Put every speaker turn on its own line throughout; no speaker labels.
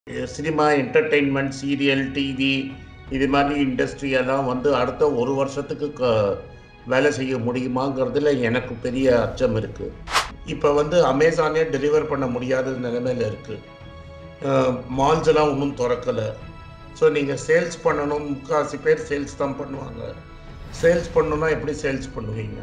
cinema entertainment serial TV இது மாதிரி industry எல்லாம் வந்து அடுத்த ஒரு வருஷத்துக்கு க- வேலை செய்ய முடியுமாங்கிறதுல எனக்கு பெரிய அச்சம் இருக்குது இப்போ வந்து அமேசானே டெலிவர் பண்ண முடியாத நிலைமையில் இருக்குது மால்ஸ் எல்லாம் இன்னும் திறக்கலை ஸோ நீங்கள் சேல்ஸ் பண்ணணும் முக்கால்வாசி பேர் சேல்ஸ் தான் பண்ணுவாங்க சேல்ஸ் பண்ணணும்னா எப்படி சேல்ஸ் பண்ணுவீங்க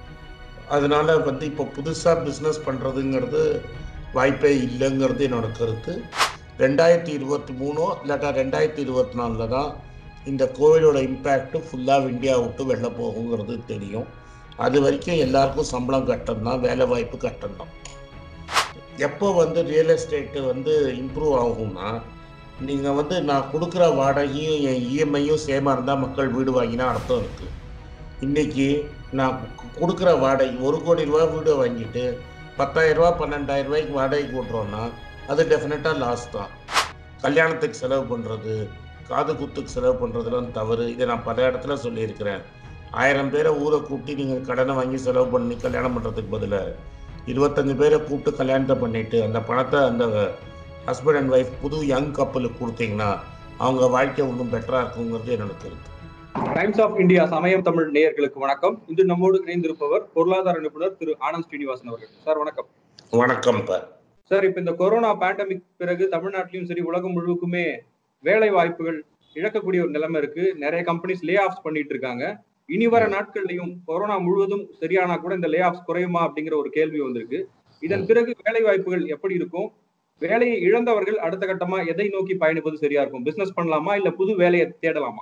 அதனால வந்து இப்போ புதுசாக பிஸ்னஸ் பண்ணுறதுங்கிறது வாய்ப்பே இல்லைங்கிறது என்னோட கருத்து ரெண்டாயிரத்தி இருபத்தி மூணோ இல்லாட்டா ரெண்டாயிரத்தி இருபத்தி நாலில் தான் இந்த கோவிடோட இம்பேக்ட்டு ஃபுல்லாக இந்தியா விட்டு வெளில போகுங்கிறது தெரியும் அது வரைக்கும் எல்லாருக்கும் சம்பளம் கட்டணும் தான் வேலை வாய்ப்பு கட்டணும் தான் எப்போ வந்து ரியல் எஸ்டேட்டு வந்து இம்ப்ரூவ் ஆகும்னா நீங்கள் வந்து நான் கொடுக்குற வாடகையும் என் இஎம்ஐயும் சேமாக இருந்தால் மக்கள் வீடு வாங்கினா அர்த்தம் இருக்குது இன்னைக்கு நான் கு- கொடுக்குற வாடகை ஒரு கோடி ரூபா வீடு வாங்கிட்டு பத்தாயிரம் ரூபா பன்னெண்டாயிரம் ரூபாய்க்கு வாடகைக்கு விட்றோன்னா அது டெஃபினட்டாக லாஸ் தான் கல்யாணத்துக்கு செலவு பண்ணுறது காது குத்துக்கு செலவு பண்ணுறதுலாம் தவறு இதை நான் பல இடத்துல சொல்லியிருக்கிறேன் ஆயிரம் பேரை ஊரை கூட்டி நீங்கள் கடனை வாங்கி செலவு பண்ணி கல்யாணம் பண்ணுறதுக்கு பதிலாக இருபத்தஞ்சு பேரை கூப்பிட்டு கல்யாணத்தை பண்ணிட்டு அந்த பணத்தை அந்த ஹஸ்பண்ட் அண்ட் ஒய்ஃப் புது யங் கப்பலுக்கு கொடுத்தீங்கன்னா அவங்க வாழ்க்கை இன்னும் பெட்டராக இருக்குங்கிறது என்னோட கருத்து
டைம்ஸ் ஆஃப் இந்தியா சமயம் தமிழ் நேயர்களுக்கு வணக்கம் இன்று நம்மோடு இணைந்திருப்பவர் பொருளாதார நிபுணர் திரு ஆனந்த் ஸ்ரீனிவாசன் அவர்கள் சார் வணக்கம்
வணக்கம் பா
சார் இப்ப இந்த கொரோனா பேண்டமிக் பிறகு தமிழ்நாட்டிலும் சரி உலகம் முழுவதுக்குமே வேலை வாய்ப்புகள் இழக்கக்கூடிய ஒரு நிலைமை இருக்கு நிறைய கம்பெனிஸ் லே ஆஃப்ஸ் பண்ணிட்டு இருக்காங்க இனி வர நாட்கள்லயும் கொரோனா முழுவதும் சரியானா கூட இந்த லே ஆஃப்ஸ் குறையுமா அப்படிங்கிற ஒரு கேள்வி வந்திருக்கு இதன் பிறகு வேலை வாய்ப்புகள் எப்படி இருக்கும் வேலையை இழந்தவர்கள் அடுத்த கட்டமா எதை நோக்கி பயணிப்பது சரியா இருக்கும் பிசினஸ் பண்ணலாமா இல்ல புது வேலையை தேடலாமா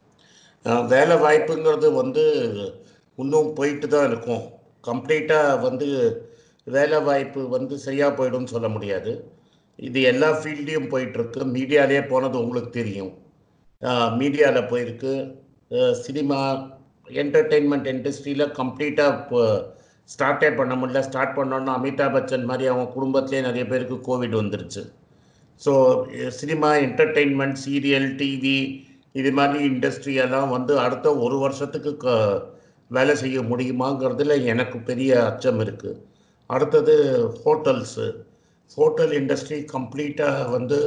அஹ் வேலை வாய்ப்புங்கிறது வந்து இன்னும் போயிட்டு தான் இருக்கும் கம்ப்ளீட்டாக வந்து வேலை வாய்ப்பு வந்து சரியாக போயிடும்னு சொல்ல முடியாது இது எல்லா ஃபீல்ட்லேயும் போயிட்டுருக்கு மீடியாலே போனது உங்களுக்கு தெரியும் மீடியாவில் போயிருக்கு சினிமா என்டர்டெயின்மெண்ட் இண்டஸ்ட்ரியில் கம்ப்ளீட்டாக இப்போ ஸ்டார்ட்டே பண்ண முடியல ஸ்டார்ட் பண்ணோன்னா அமிதாப் பச்சன் மாதிரி அவங்க குடும்பத்திலே நிறைய பேருக்கு கோவிட் வந்துருச்சு so cinema entertainment serial TV இது மாதிரி இண்டஸ்ட்ரி எல்லாம் வந்து அடுத்த ஒரு வருஷத்துக்கு க வேலை செய்ய முடியுமாங்கிறதுல எனக்கு பெரிய அச்சம் இருக்குது அடுத்தது ஹோட்டல்ஸு ஹோட்டல் இண்டஸ்ட்ரி கம்ப்ளீட்டாக வந்து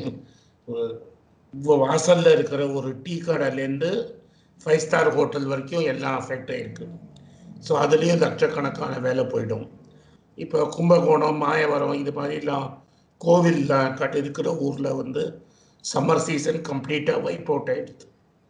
வாசலில் இருக்கிற ஒரு டீ கடையிலேருந்து ஃபைவ் ஸ்டார் ஹோட்டல் வரைக்கும் எல்லாம் அஃபெக்ட் ஆகிருக்கு ஸோ அதுலேயும் லட்சக்கணக்கான வேலை போயிடும் இப்போ கும்பகோணம் மாயவரம் இது மாதிரிலாம் கோவிலில் கட்டி இருக்கிற ஊரில் வந்து சம்மர் சீசன் கம்ப்ளீட்டாக வைப் அவுட் ஆகிடுது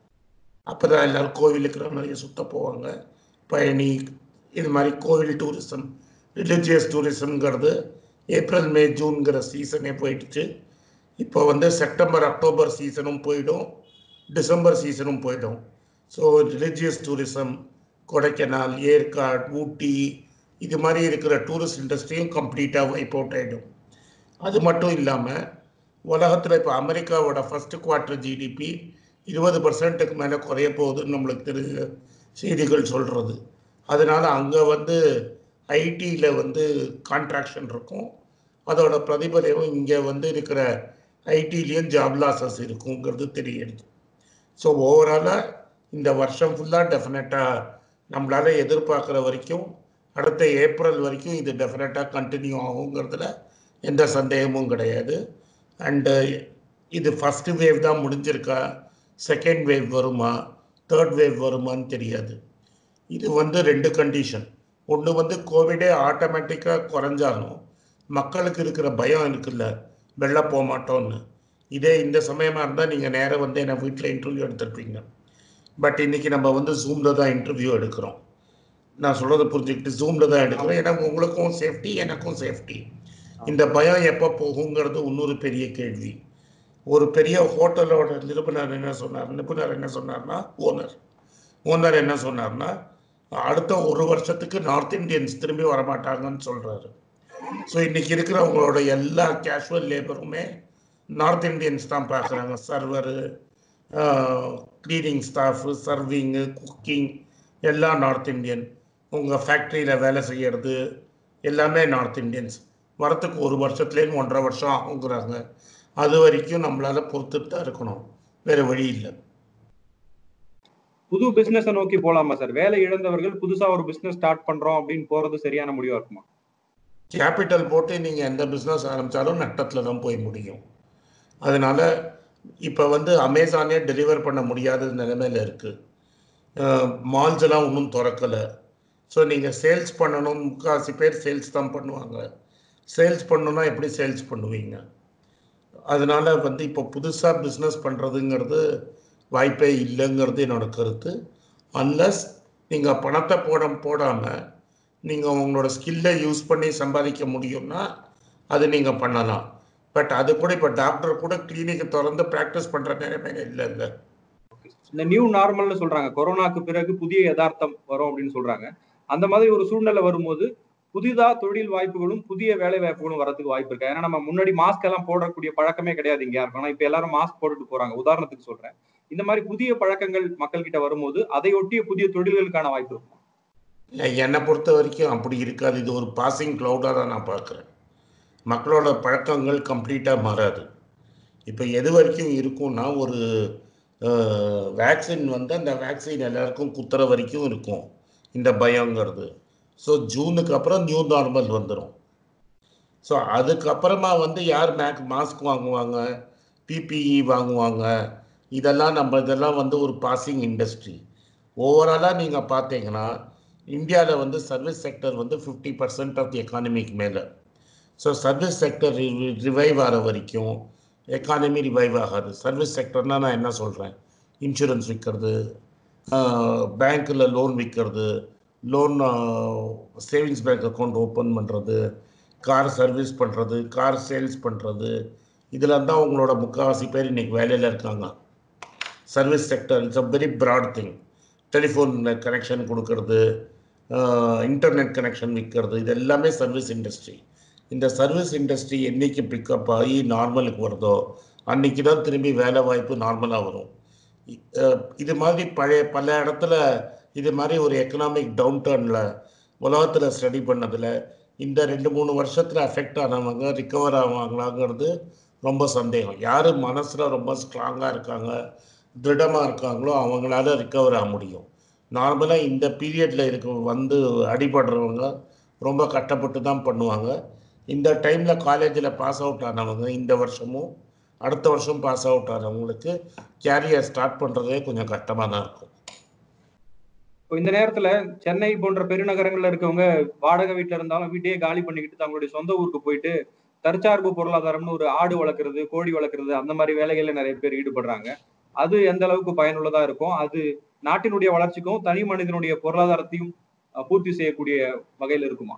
அப்போ தான் எல்லோரும் கோவிலுக்கு நிறைய சுத்த போவாங்க பழனி இது மாதிரி கோவில் டூரிசம் ரிலிஜியஸ் டூரிசம்ங்கிறது ஏப்ரல் மே ஜூன்கிற சீசனே போயிடுச்சு இப்போ வந்து செப்டம்பர் அக்டோபர் சீசனும் போயிடும் டிசம்பர் சீசனும் போயிடும் so religious tourism Kodaikanal Yercaud Ooty இது மாதிரி இருக்கிற டூரிஸ்ட் இண்டஸ்ட்ரியும் கம்ப்ளீட்டாக வைப் அவுட் ஆகிடும் அது மட்டும் இல்லாமல் உலகத்தில் இப்போ அமெரிக்காவோட ஃபர்ஸ்ட் குவார்ட்டர் ஜிடிபி இருபது பர்சன்ட்டுக்கு மேலே குறைய போகுதுன்னு நம்மளுக்கு தெரிஞ்ச செய்திகள் சொல்கிறது அதனால் அங்கே வந்து ஐடியில் வந்து கான்ட்ராக்ஷன் இருக்கும் அதோட பிரதிபலிவும் இங்கே வந்து இருக்கிற ஐடிலையும் ஜாப் லாசஸ் இருக்குங்கிறது தெரியுது ஸோ ஓவராலாக இந்த வருஷம் ஃபுல்லாக டெஃபினட்டாக நம்மளால் எதிர்பார்க்குற வரைக்கும் அடுத்த ஏப்ரல் வரைக்கும் இது டெஃபினட்டாக கண்டினியூ ஆகுங்கிறதுல எந்த சந்தேகமும் கிடையாது அண்டு இது ஃபஸ்ட்டு வேவ் தான் முடிஞ்சிருக்கா செகண்ட் வேவ் வருமா தேர்ட் வேவ் வருமான்னு தெரியாது இது வந்து ரெண்டு கண்டிஷன் ஒன்று வந்து கோவிடே ஆட்டோமேட்டிக்காக குறைஞ்சாலும் மக்களுக்கு இருக்கிற பயம் இருக்குல்ல வெளில போக மாட்டோம்னு இதே இந்த சமயமாக இருந்தால் நீங்கள் நேராக வந்து என்னை வீட்டில் இன்டர்வியூ எடுத்திருப்பீங்க பட் இன்னைக்கு நம்ம வந்து ஜூமில் தான் இன்டர்வியூ எடுக்கிறோம் நான் சொல்கிறத புரிஞ்சுக்கிட்டு ஜூமில் தான் எடுக்கிறோம் ஏன்னா உங்களுக்கும் சேஃப்டி எனக்கும் சேஃப்டி இந்த பயம் எப்போ போகுங்கிறது இன்னொரு பெரிய கேள்வி ஒரு பெரிய ஹோட்டலோட நிருபனர் என்ன சொன்னார் நிபுணர் என்ன சொன்னார்னா ஓனர் ஓனர் என்ன சொன்னார்னா அடுத்த ஒரு வருஷத்துக்கு நார்த் இந்தியன்ஸ் திரும்பி வரமாட்டாங்கன்னு சொல்கிறாரு ஸோ இன்னைக்கு இருக்கிறவங்களோட எல்லா கேஷுவல் லேபருமே நார்த் இந்தியன்ஸ் தான் பார்க்குறாங்க server cleaning staff serving cooking எல்லாம் நார்த் இந்தியன் உங்கள் ஃபேக்ட்ரியில் வேலை செய்கிறது எல்லாமே நார்த் இந்தியன்ஸ் வரத்துக்கு ஒரு வருஷத்துலேருந்து ஒன்றரை வருஷம் ஆகுங்கிறாங்க அது வரைக்கும் நம்மளால் பொறுத்துட்டு தான் இருக்கணும் வேறு வழி இல்லை
புது பிசினஸ் நோக்கி போலாமா சார் வேலை இழந்தவர்கள் புதுசா ஒரு பிசினஸ் ஸ்டார்ட் பண்றோம் அப்படின்னு போறது சரியான முடிவா இருக்குமா
கேபிட்டல் போட்டு நீங்கள் எந்த பிஸ்னஸ் ஆரம்பித்தாலும் நட்டத்தில் தான் போய் முடியும் அதனால் இப்போ வந்து அமேசானே டெலிவர் பண்ண முடியாத நிலைமையில் இருக்குது மால்ஸ் எல்லாம் ஒன்றும் திறக்கலை ஸோ நீங்கள் சேல்ஸ் பண்ணணும் முக்கால்வாசி பேர் சேல்ஸ் தான் பண்ணுவாங்க சேல்ஸ் பண்ணணுன்னா எப்படி சேல்ஸ் பண்ணுவீங்க அதனால் வந்து இப்போ புதுசாக பிஸ்னஸ் பண்ணுறதுங்கிறது வாய்ப்பே இல்லைங்கிறது என்னோட கருத்து அன்லஸ் நீங்கள் பணத்தை போட போடாமல் நீங்கள் உங்களோட ஸ்கில்லை யூஸ் பண்ணி சம்பாதிக்க முடியும்னா அது நீங்கள் பண்ணலாம் பட் அது கூட இப்போ டாக்டர் கூட கிளினிக்கை திறந்து ப்ராக்டிஸ் பண்ணுற நிலைமை இல்லை இல்லை
இந்த நியூ நார்மல்னு சொல்றாங்க கொரோனாக்கு பிறகு புதிய யதார்த்தம் வரும் அப்படின்னு சொல்றாங்க அந்த மாதிரி ஒரு சூழ்நிலை வரும்போது புதிதா தொழில் வாய்ப்புகளும் புதிய வேலை வாய்ப்புகளும் வரதுக்கு வாய்ப்பு இருக்கு ஏன்னா நம்ம முன்னாடி மாஸ்க் எல்லாம் போடக்கூடிய பழக்கமே கிடையாது இங்க யாருக்கும் ஆனா இப்ப எல்லாரும் மாஸ்க் போட்டுட்டு போறாங்க உதாரணத்துக்கு சொல்றேன் இந்த மாதிரி புதிய பழக்கங்கள் மக்கள் கிட்ட வரும்போது அதை ஒட்டிய புதிய தொழில்களுக்கான வாய்ப்பு இருக்கும்
என்னை பொறுத்த வரைக்கும் அப்படி இருக்காது இது ஒரு பாசிங் க்ளவுடாக தான் நான் பார்க்குறேன் மக்களோட பழக்கங்கள் கம்ப்ளீட்டாக மாறாது இப்போ எது வரைக்கும் இருக்கும்னா ஒரு வேக்சின் வந்து அந்த வேக்சின் எல்லாருக்கும் குத்துற வரைக்கும் இருக்கும் இந்த பயங்கிறது ஸோ ஜூனுக்கு அப்புறம் நியூ நார்மல் வந்துடும் ஸோ அதுக்கப்புறமா வந்து யார் மேக் மாஸ்க் வாங்குவாங்க பிபிஇ வாங்குவாங்க இதெல்லாம் நம்ம இதெல்லாம் வந்து ஒரு பாசிங் இண்டஸ்ட்ரி ஓவராலாக நீங்கள் பார்த்தீங்கன்னா இந்தியாவில் வந்து சர்வீஸ் செக்டர் வந்து ஃபிஃப்டி பர்சன்ட் ஆஃப் தி எக்கானமிக்கு மேலே ஸோ சர்வீஸ் செக்டர் ரிவைவ் ஆகிற வரைக்கும் எக்கானமி ரிவைவ் ஆகாது சர்வீஸ் செக்டர்னால் நான் என்ன சொல்கிறேன் இன்சூரன்ஸ் விற்கிறது பேங்க்கில் லோன் விற்கிறது loan savings bank account open பண்ணுறது கார் சர்வீஸ் பண்ணுறது கார் சேல்ஸ் பண்ணுறது இதில் தான் உங்களோட முக்கால்வாசி பேர் இன்றைக்கி வேலையில் இருக்காங்க service sector it's a very broad thing telephone connection கொடுக்கறது இன்டர்நெட் கனெக்ஷன் விற்கிறது இது எல்லாமே சர்வீஸ் இண்டஸ்ட்ரி இந்த சர்வீஸ் இண்டஸ்ட்ரி என்றைக்கு பிக்கப் ஆகி நார்மலுக்கு வருதோ அன்றைக்கி தான் திரும்பி வேலை வாய்ப்பு நார்மலாக வரும் இது மாதிரி பழைய பல இடத்துல இது மாதிரி ஒரு எக்கனாமிக் டவுன் டர்னில் உலகத்தில் ஸ்டடி பண்ணதில் இந்த ரெண்டு மூணு வருஷத்தில் அஃபெக்ட் ஆனவங்க ரிக்கவர் ஆவாங்களாங்கிறது ரொம்ப சந்தேகம் யார் மனசில் ரொம்ப ஸ்ட்ராங்காக இருக்காங்க திருடமாக இருக்காங்களோ அவங்களால ரிக்கவர் ஆக முடியும் நார்மலாக இந்த பீரியடில் இருக்க வந்து அடிபடுறவங்க ரொம்ப கஷ்டப்பட்டு தான் பண்ணுவாங்க இந்த டைமில் காலேஜில் பாஸ் அவுட் ஆனவங்க இந்த வருஷமும் அடுத்த வருஷம் பாஸ் அவுட் ஆனவங்களுக்கு கேரியர் ஸ்டார்ட் பண்ணுறதே கொஞ்சம் கஷ்டமாக தான் இருக்கும்
இப்போ இந்த நேரத்துல சென்னை போன்ற பெருநகரங்கள்ல இருக்கவங்க வாடகை வீட்டுல இருந்தாலும் வீட்டையே காலி பண்ணிக்கிட்டு தங்களுடைய சொந்த ஊருக்கு போயிட்டு தற்சார்பு பொருளாதாரம்னு ஒரு ஆடு வளர்க்குறது கோழி வளர்க்குறது அந்த மாதிரி வேலைகள்ல நிறைய பேர் ஈடுபடுறாங்க அது எந்த அளவுக்கு பயனுள்ளதா இருக்கும் அது நாட்டினுடைய வளர்ச்சிக்கும் தனி மனிதனுடைய பொருளாதாரத்தையும் பூர்த்தி செய்யக்கூடிய வகையில் இருக்குமா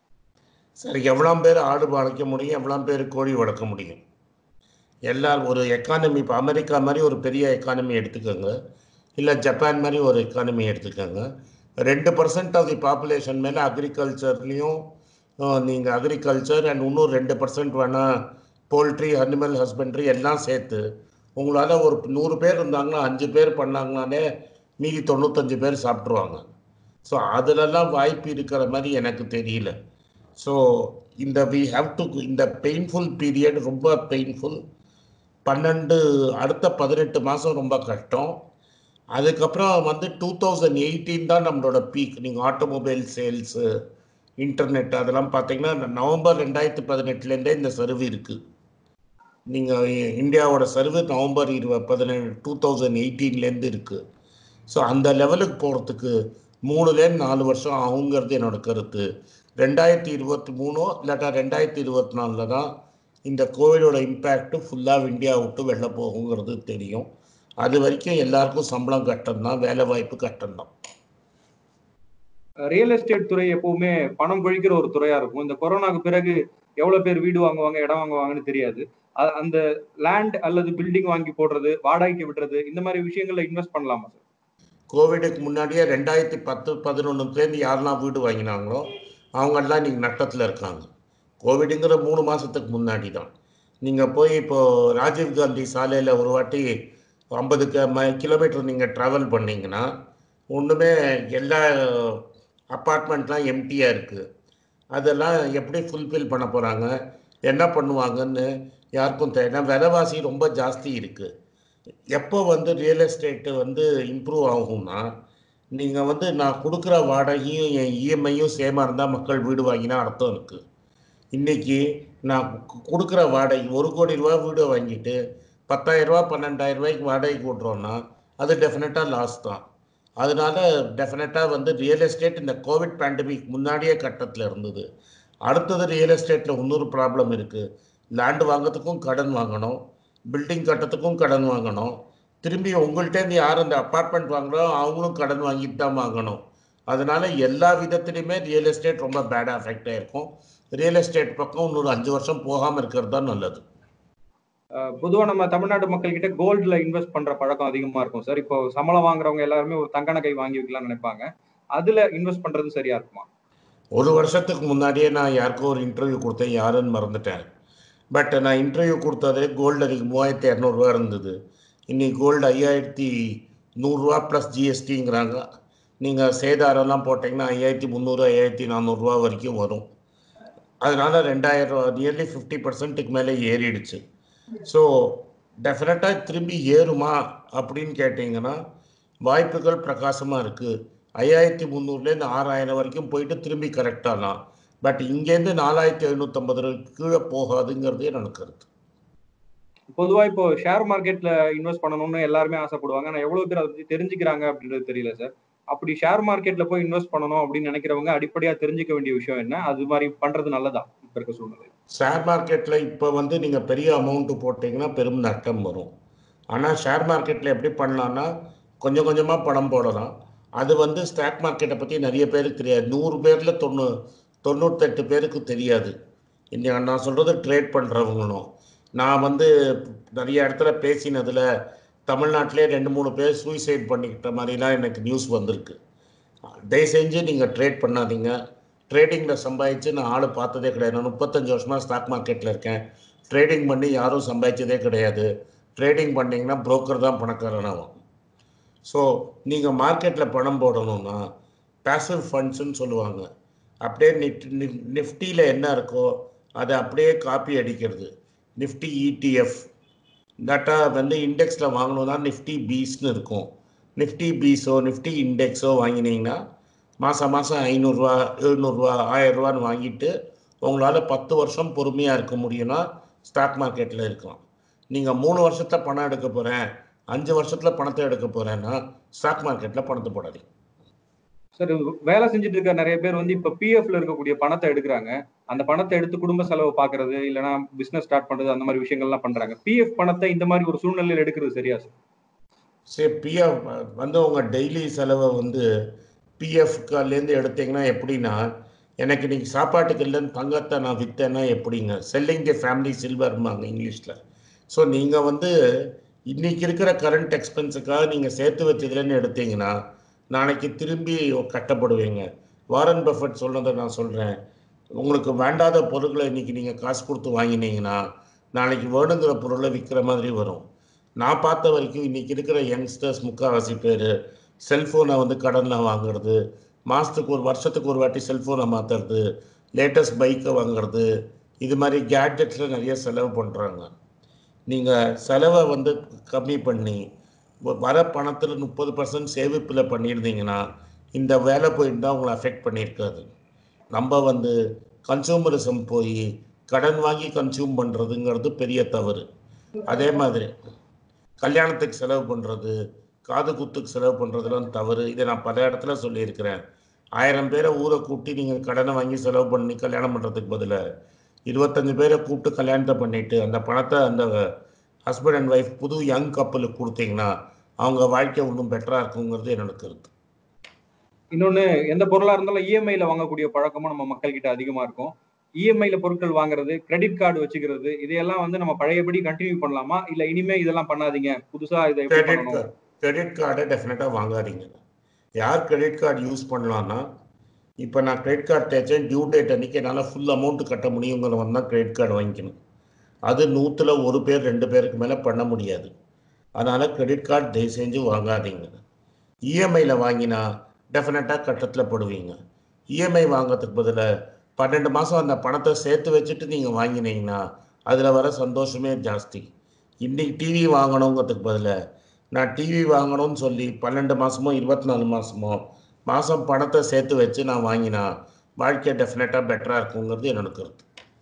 சரி எவ்வளோ பேர் ஆடு வளர்க்க முடியும் எவ்வளோ பேர் கோழி வளர்க்க முடியும் எல்லார் ஒரு எக்கானமி இப்போ அமெரிக்கா மாதிரி ஒரு பெரிய எக்கானமி எடுத்துக்கோங்க இல்லை ஜப்பான் மாதிரி ஒரு எக்கானமி எடுத்துக்கோங்க ரெண்டு பர்சன்ட் ஆஃப் தி பாப்புலேஷன் மேலே அக்ரிகல்ச்சர்லேயும் நீங்கள் அக்ரிகல்ச்சர் அண்ட் இன்னும் ரெண்டு பர்சன்ட் வேணால் போல்ட்ரி அனிமல் ஹஸ்பண்ட்ரி எல்லாம் சேர்த்து உங்களால் ஒரு நூறு பேர் இருந்தாங்கன்னா அஞ்சு பேர் பண்ணாங்கனாலே மீதி தொண்ணூத்தஞ்சு பேர் சாப்பிட்ருவாங்க ஸோ அதிலெல்லாம் வாய்ப்பு இருக்கிற மாதிரி எனக்கு தெரியல ஸோ இந்த வி ஹாவ் டு இந்த பெயின்ஃபுல் பீரியட் ரொம்ப பெயின்ஃபுல் பன்னெண்டு அடுத்த பதினெட்டு மாதம் ரொம்ப கஷ்டம் அதுக்கப்புறம் வந்து டூ தௌசண்ட் எயிட்டீன் தான் நம்மளோட பீக் நீங்கள் ஆட்டோமொபைல் சேல்ஸு இன்டர்நெட் அதெல்லாம் பார்த்தீங்கன்னா நவம்பர் ரெண்டாயிரத்தி பதினெட்டுலேருந்தே இந்த சர்வ் இருக்குது நீங்கள் இந்தியாவோட சர்வ் நவம்பர் இருபது பதினேழு டூ தௌசண்ட் எயிட்டீன்லேருந்து இருக்குது ஸோ அந்த லெவலுக்கு போகிறதுக்கு மூணுலேருந்து நாலு வருஷம் ஆகுங்கிறது என்னோட கருத்து ரெண்டாயிரத்தி இருபத்தி மூணோ இல்லாட்டா ரெண்டாயிரத்தி இருபத்தி நாலில் தான் இந்த கோவிடோட இம்பேக்ட்டு ஃபுல்லாக இந்தியா விட்டு வெளில போகுங்கிறது தெரியும் அது வரைக்கும் எல்லாருக்கும் சம்பளம் கட்டம்தான் வேலை வாய்ப்பு கட்டம்தான்
ரியல் எஸ்டேட் துறை எப்பவுமே பணம் கொழிக்கிற ஒரு துறையா இருக்கும் இந்த கொரோனாக்கு பிறகு எவ்வளவு பேர் வீடு வாங்குவாங்க இடம் வாங்குவாங்கன்னு தெரியாது அந்த லேண்ட் அல்லது பில்டிங் வாங்கி போடுறது வாடகைக்கு விடுறது இந்த மாதிரி விஷயங்கள்ல இன்வெஸ்ட் பண்ணலாமா சார்
கோவிடுக்கு முன்னாடியே ரெண்டாயிரத்தி பத்து பதினொன்றுலேருந்து யாரெல்லாம் வீடு வாங்கினாங்களோ அவங்கெல்லாம் நீங்கள் நட்டத்தில் இருக்காங்க கோவிடுங்கிற மூணு மாதத்துக்கு முன்னாடி தான் நீங்கள் போய் இப்போது ராஜீவ்காந்தி சாலையில் ஒரு வாட்டி ஐம்பது க ம கிலோமீட்டர் நீங்கள் ட்ராவல் பண்ணிங்கன்னா ஒன்றுமே எல்லா அப்பார்ட்மெண்ட்லாம் எம்டியாக இருக்குது அதெல்லாம் எப்படி ஃபுல்ஃபில் பண்ண போகிறாங்க என்ன பண்ணுவாங்கன்னு யாருக்கும் தெரியல விலைவாசி ரொம்ப ஜாஸ்தி இருக்குது எப்போ வந்து ரியல் எஸ்டேட்டு வந்து இம்ப்ரூவ் ஆகும்னா நீங்கள் வந்து நான் கொடுக்குற வாடகையும் என் இஎம்ஐயும் சேமாக இருந்தால் மக்கள் வீடு வாங்கினா அர்த்தம் இருக்குது இன்னைக்கு நான் கு- கொடுக்குற வாடகை ஒரு கோடி ரூபா வீடு வாங்கிட்டு பத்தாயிரம் ரூபா பன்னெண்டாயிரம் ரூபாய்க்கு வாடகைக்கு விட்றோன்னா அது டெஃபினட்டாக லாஸ் தான் அதனால டெஃபினட்டாக வந்து ரியல் எஸ்டேட் இந்த கோவிட் பேண்டமிக் முன்னாடியே கட்டத்தில் இருந்தது அடுத்தது ரியல் எஸ்டேட்டில் இன்னொரு ப்ராப்ளம் இருக்குது லேண்டு வாங்குறதுக்கும் கடன் வாங்கணும் பில்டிங் கட்டுறதுக்கும் கடன் வாங்கணும் திரும்பி உங்கள்கிட்டேருந்து யார் அந்த அப்பார்ட்மெண்ட் வாங்குறோ அவங்களும் கடன் வாங்கிட்டு தான் வாங்கணும் அதனால எல்லா விதத்துலையுமே ரியல் எஸ்டேட் ரொம்ப பேடாக அஃபெக்ட் ஆயிருக்கும் ரியல் எஸ்டேட் பக்கம் இன்னொரு அஞ்சு வருஷம் போகாமல் இருக்கிறது தான் நல்லது
அஹ் பொதுவா நம்ம தமிழ்நாட்டு மக்கள் கிட்ட கோல்டுல இன்வெஸ்ட் பண்ற பழக்கம் அதிகமா இருக்கும் சார் இப்போ சம்பளம் வாங்குறவங்க எல்லாருமே ஒரு தங்க நகை வாங்கி வைக்கலாம்னு நினைப்பாங்க அதுல இன்வெஸ்ட் பண்றது சரியா இருக்குமா
ஒரு வருஷத்துக்கு முன்னாடியே நான் யாருக்கோ ஒரு இன்டர்வியூ கொடுத்தேன் யாருன்னு மறந்துட்டேன் பட் நான் இன்டர்வியூ கொடுத்தது கோல்டு அன்றைக்கி மூவாயிரத்தி இரநூறுவா இருந்தது இன்னைக்கு கோல்டு ஐயாயிரத்தி நூறுரூவா ப்ளஸ் ஜிஎஸ்டிங்கிறாங்க நீங்கள் சேதாரம்லாம் போட்டிங்கன்னா ஐயாயிரத்தி முந்நூறு ஐயாயிரத்தி நானூறுரூவா வரைக்கும் வரும் அதனால் ரெண்டாயிரம் ரூபா நியர்லி ஃபிஃப்டி பர்சன்ட்டுக்கு மேலே ஏறிடுச்சு ஸோ டெஃபினட்டாக திரும்பி ஏறுமா அப்படின்னு கேட்டிங்கன்னா வாய்ப்புகள் பிரகாசமாக இருக்குது ஐயாயிரத்தி முந்நூறுலேருந்து ஆறாயிரம் வரைக்கும் போயிட்டு திரும்பி கரெக்டாகலாம் பட் இங்கேருந்து நாலாயிரத்தி எழுநூற்றம்பது கீழே போகாதுங்கிறது என்னோட கருத்து
பொதுவா இப்போ ஷேர் மார்க்கெட்ல இன்வெஸ்ட் பண்ணணும்னு எல்லாருமே ஆசைப்படுவாங்க ஆனா எவ்வளவு பேர் அதை பத்தி தெரிஞ்சுக்கிறாங்க அப்படின்றது தெரியல சார் அப்படி ஷேர் மார்க்கெட்ல போய் இன்வெஸ்ட் பண்ணணும் அப்படின்னு நினைக்கிறவங்க அடிப்படையா தெரிஞ்சுக்க வேண்டிய விஷயம் என்ன அது மாதிரி பண்றது நல்லதா இப்ப இருக்க சூழ்நிலை
ஷேர் மார்க்கெட்டில் இப்போ வந்து நீங்கள் பெரிய அமௌண்ட்டு போட்டிங்கன்னா பெரும் நட்டம் வரும் ஆனால் ஷேர் மார்க்கெட்டில் எப்படி பண்ணலான்னா கொஞ்சம் கொஞ்சமாக பணம் போடலாம் அது வந்து ஸ்டாக் மார்க்கெட்டை பற்றி நிறைய பேருக்கு தெரியாது நூறு பேரில் தொண்ணூ தொண்ணூத்தெட்டு பேருக்கு தெரியாது இந்த நான் சொல்கிறது ட்ரேட் பண்ணுறவங்களும் நான் வந்து நிறைய இடத்துல பேசினதில் தமிழ்நாட்டிலே ரெண்டு மூணு பேர் சூசைட் பண்ணிக்கிட்ட மாதிரிலாம் எனக்கு நியூஸ் வந்திருக்கு தயவு செஞ்சு நீங்கள் ட்ரேட் பண்ணாதீங்க ட்ரேடிங்கில் சம்பாதிச்சு நான் ஆள் பார்த்ததே கிடையாது நான் முப்பத்தஞ்சு வருஷமாக ஸ்டாக் மார்க்கெட்டில் இருக்கேன் ட்ரேடிங் பண்ணி யாரும் சம்பாதிச்சதே கிடையாது ட்ரேடிங் பண்ணிங்கன்னா புரோக்கர் தான் பணக்காரனாகும் ஸோ நீங்கள் மார்க்கெட்டில் பணம் போடணும்னா பேசிவ் ஃபண்ட்ஸ்னு சொல்லுவாங்க அப்படியே நிஃப்ட் நிஃப்டியில் என்ன இருக்கோ அதை அப்படியே காப்பி அடிக்கிறது நிஃப்டி இடிஎஃப் டேட்டா வந்து இண்டெக்ஸில் வாங்கணும்னா நிஃப்டி பீஸ்னு இருக்கும் நிஃப்டி பீஸோ நிஃப்டி இண்டெக்ஸோ வாங்கினீங்கன்னா மாதம் மாதம் ஐநூறுரூவா எழுநூறுவா ஆயிரரூவான்னு வாங்கிட்டு உங்களால் பத்து வருஷம் பொறுமையாக இருக்க முடியும்னா ஸ்டாக் மார்க்கெட்டில் இருக்கலாம் நீங்கள் மூணு வருஷத்தில் பணம் எடுக்க போகிறேன் அஞ்சு வருஷத்தில் பணத்தை எடுக்க போகிறேன்னா ஸ்டாக் மார்க்கெட்டில் பணத்தை போடாதீங்க
சார் வேலை செஞ்சுட்டு இருக்க நிறைய பேர் வந்து இப்ப பிஎஃப்ல இருக்கக்கூடிய பணத்தை எடுக்கிறாங்க அந்த பணத்தை எடுத்து குடும்ப செலவு பாக்குறது இல்லைன்னா பிசினஸ் ஸ்டார்ட் பண்றது அந்த மாதிரி விஷயங்கள்லாம் பண்றாங்க பிஎஃப் பணத்தை இந்த மாதிரி ஒரு சூழ்நிலையில எடுக்கிறது சரியா சார்
சரி பிஎஃப் வந்து உங்கள் டெய்லி செலவை வந்து பிஎஃப்காலேருந்து எடுத்தீங்கன்னா எப்படின்னா எனக்கு இன்னைக்கு சாப்பாட்டுக்கு இல்லைன்னு தங்கத்தை நான் விற்றேன்னா எப்படிங்க செல்லிங் தி ஃபேமிலி சில்வர்மாங்க இங்கிலீஷில் ஸோ நீங்கள் வந்து இன்னைக்கு இருக்கிற கரண்ட் எக்ஸ்பென்ஸுக்காக நீங்கள் சேர்த்து வச்சதுலன்னு எடுத்தீங்கன்னா நாளைக்கு திரும்பி கட்டப்படுவீங்க வாரன் பஃபட் சொன்னதை நான் சொல்கிறேன் உங்களுக்கு வேண்டாத பொருட்களை இன்னைக்கு நீங்கள் காசு கொடுத்து வாங்கினீங்கன்னா நாளைக்கு வேணுங்கிற பொருளை விற்கிற மாதிரி வரும் நான் பார்த்த வரைக்கும் இன்னைக்கு இருக்கிற யங்ஸ்டர்ஸ் முக்கால்வாசி பேர் செல்ஃபோனை வந்து கடனில் வாங்குறது மாதத்துக்கு ஒரு வருஷத்துக்கு ஒரு வாட்டி செல்ஃபோனை மாற்றுறது லேட்டஸ்ட் பைக்கை வாங்குறது இது மாதிரி கேட்ஜெட்ஸில் நிறைய செலவு பண்ணுறாங்க நீங்கள் செலவை வந்து கம்மி பண்ணி வ- வர பணத்தில் முப்பது பர்சன்ட் சேமிப்பில் பண்ணியிருந்தீங்கன்னா இந்த வேலை போயிட்டு தான் உங்களை அஃபெக்ட் பண்ணியிருக்காது நம்ம வந்து கன்சூமரிசம் போய் கடன் வாங்கி கன்சியூம் பண்ணுறதுங்கிறது பெரிய தவறு அதே மாதிரி கல்யாணத்துக்கு செலவு பண்ணுறது காது குத்துக்கு செலவு பண்ணுறதுலாம் தவறு இதை நான் பல இடத்துல சொல்லியிருக்கிறேன் ஆயிரம் பேரை ஊரை கூட்டி நீங்கள் கடனை வாங்கி செலவு பண்ணி கல்யாணம் பண்ணுறதுக்கு பதிலாக இருபத்தஞ்சு பேரை கூப்பிட்டு கல்யாணத்தை பண்ணிட்டு அந்த பணத்தை அந்த ஹஸ்பண்ட் அண்ட் ஒய்ஃப் புது யங் கப்பலுக்கு கொடுத்தீங்கன்னா அவங்க வாழ்க்கை இன்னும் பெட்டராக இருக்குங்கிறது என்னோட கருத்து
இன்னொன்னு எந்த பொருளா இருந்தாலும் இஎம்ஐல வாங்கக்கூடிய பழக்கமும் நம்ம மக்கள் கிட்ட அதிகமா இருக்கும் இஎம்ஐல பொருட்கள் வாங்குறது கிரெடிட் கார்டு வச்சுக்கிறது இதையெல்லாம் வந்து நம்ம பழையபடி கண்டினியூ பண்ணலாமா இல்ல இனிமே இதெல்லாம் பண்ணாதீங்க புதுசா இதை எப்படி
கிரெடிட்
பண்ணணும்
கார்டு கிரெடிட் கார்டை டெஃபினட்டாக வாங்காதீங்க யார் கிரெடிட் கார்டு யூஸ் பண்ணலான்னா இப்போ நான் கிரெடிட் கார்டு தேய்ச்சேன் டியூ டேட் அன்றைக்கி என்னால் ஃபுல் அமௌண்ட் கட்ட முடியுங்கிறவன் தான் கிரெடிட் கார்டு வாங்கிக்கணும் அது நூற்றில் ஒரு பேர் ரெண்டு பேருக்கு மேலே பண்ண முடியாது அதனால் கிரெடிட் கார்டு தயவு செஞ்சு வாங்காதீங்க இஎம்ஐயில் வாங்கினா டெஃபினட்டாக கட்டத்தில் படுவீங்க இஎம்ஐ வாங்குறதுக்கு பதிலாக பன்னெண்டு மாதம் அந்த பணத்தை சேர்த்து வச்சுட்டு நீங்கள் வாங்கினீங்கன்னா அதில் வர சந்தோஷமே ஜாஸ்தி இன்னைக்கு டிவி வாங்கணுங்கிறதுக்கு பதிலாக நான் டிவி வாங்கணும்னு சொல்லி பன்னெண்டு மாதமோ இருபத்தி நாலு மாதமோ மாதம் பணத்தை சேர்த்து வச்சு நான் வாங்கினா வாழ்க்கை டெஃபினட்டாக பெட்டராக இருக்குங்கிறது என்னோட கருத்து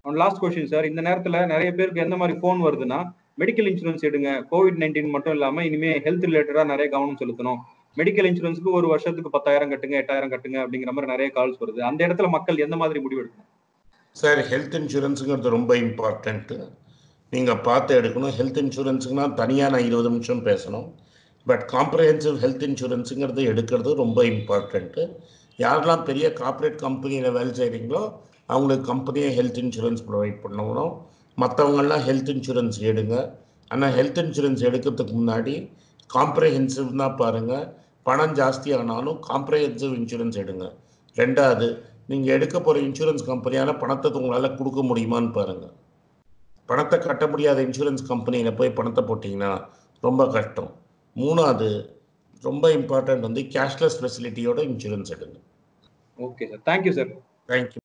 லாஸ்ட் கொஸ்டின் சார் இந்த நேரத்துல நிறைய பேருக்கு எந்த மாதிரி ஃபோன் வருதுன்னா மெடிக்கல் இன்சூரன்ஸ் எடுங்க கோவிட் நைன்டீன் மட்டும் இல்லாம இனிமே ஹெல்த் ரிலேட்டடா நிறைய கவனம் செலுத்தணும் மெடிக்கல் இன்சூரன்ஸ்க்கு ஒரு வருஷத்துக்கு பத்தாயிரம் கட்டுங்க எட்டாயிரம் கட்டுங்க அப்படிங்கிற மாதிரி நிறைய கால்ஸ் வருது அந்த இடத்துல மக்கள் எந்த மாதிரி முடிவு எடுக்கணும்
சார் ஹெல்த் இன்சூரன்ஸுங்கிறது ரொம்ப இம்பார்ட்டண்ட்டு நீங்கள் பார்த்து எடுக்கணும் ஹெல்த் இன்சூரன்ஸுக்குனா தனியாக நான் இருபது நிமிஷம் பேசணும் பட் காம்ப்ரஹென்சிவ் ஹெல்த் இன்சூரன்ஸுங்கிறது எடுக்கிறது ரொம்ப இம்பார்ட்டண்ட்டு யாரெல்லாம் பெரிய கார்ப்பரேட் கம்பெனியில் வேலை செய்கிறீங்களோ அவங்களுக்கு கம்பெனியே ஹெல்த் இன்சூரன்ஸ் ப்ரொவைட் பண்ணணும் மற்றவங்கெல்லாம் ஹெல்த் இன்சூரன்ஸ் எடுங்க ஆனால் ஹெல்த் இன்சூரன்ஸ் எடுக்கிறதுக்கு முன்னாடி காம்ப்ரஹென்சிவ் தான் பாருங்கள் பணம் ஜாஸ்தி ஆனாலும் காம்ப்ரஹென்சிவ் இன்சூரன்ஸ் எடுங்க ரெண்டாவது நீங்கள் எடுக்க போகிற இன்சூரன்ஸ் கம்பெனியால் பணத்தை உங்களால் கொடுக்க முடியுமான்னு பாருங்கள் பணத்தை கட்ட முடியாத இன்சூரன்ஸ் கம்பெனியில் போய் பணத்தை போட்டிங்கன்னா ரொம்ப கஷ்டம் மூணாவது ரொம்ப இம்பார்ட்டன்ட் வந்து கேஷ்லெஸ் ஃபெசிலிட்டியோட இன்சூரன்ஸ் எடுங்க
okay sir thank you sir
thank you